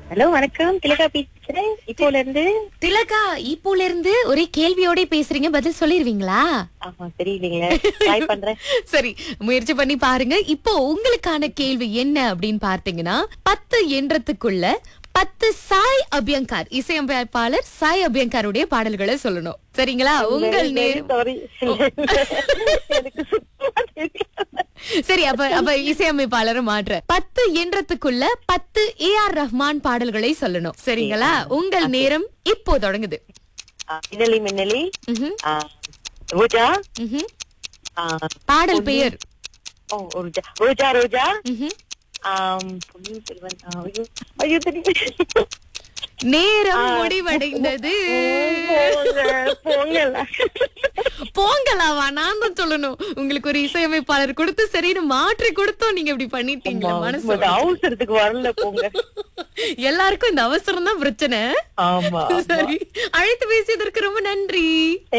Hello வணக்கம் திலகா பேசுறேன் இப்போல இருந்து திலகா இப்போல இருந்து ஒரே கேள்வியோட பேசுறீங்க பதில் சொல்லிருவீங்களா ஆமா தெரியலீங்களே ட்ரை பண்றேன் சரி முயற்சி பண்ணி பாருங்க இப்போ உங்களுக்கான கேள்வி என்ன அப்படின்னு பார்த்தீங்கன்னா பத்து எண்ணத்துக்குள்ள பத்து சாய் அபியங்கார் இசையமைப்பாளர் சாய் அபியங்காருடைய பாடல்களை சொல்லணும் சரிங்களா உங்கள் நேரம் சாரி எனக்கு சுத்தமா தெரியல. சரி அப்ப அப்ப இசையமைப்பாளரை மாற்ற பத்து எண்ணத்துக்குள்ள பத்து ஏ ஆர் ரஹ்மான் பாடல்களை சொல்லணும் சரிங்களா உங்கள் நேரம் இப்போ தொடங்குது ஆ, மின்னலி மின்னலி ம்ஹும், ஆ, ரோஜா ம்ஹும். ஆ, பாடல் பெயர் ஓ ரோஜா ரோஜா ரோஜா ம்ஹும். ஆம், பொன்னியின் செல்வன் ஆ, ஐயோ ஐயோ தெரியல நேரம் முடிவடைந்தது போங்க, போங்கல. போங்கலாவா நான் தான் சொல்லணும் உங்களுக்கு ஒரு இசையமைப்பாளர் கொடுத்து சரின்னு மாற்றி கொடுத்தோம் நீங்க இப்படி பண்ணிட்டீங்களா மனசு உங்க அவசரத்துக்கு வரல போங்க எல்லாருக்கும் இந்த அவசரம் தான் பிரச்சனை ஆமா சரி அழைத்து பேசியதற்கு ரொம்ப நன்றி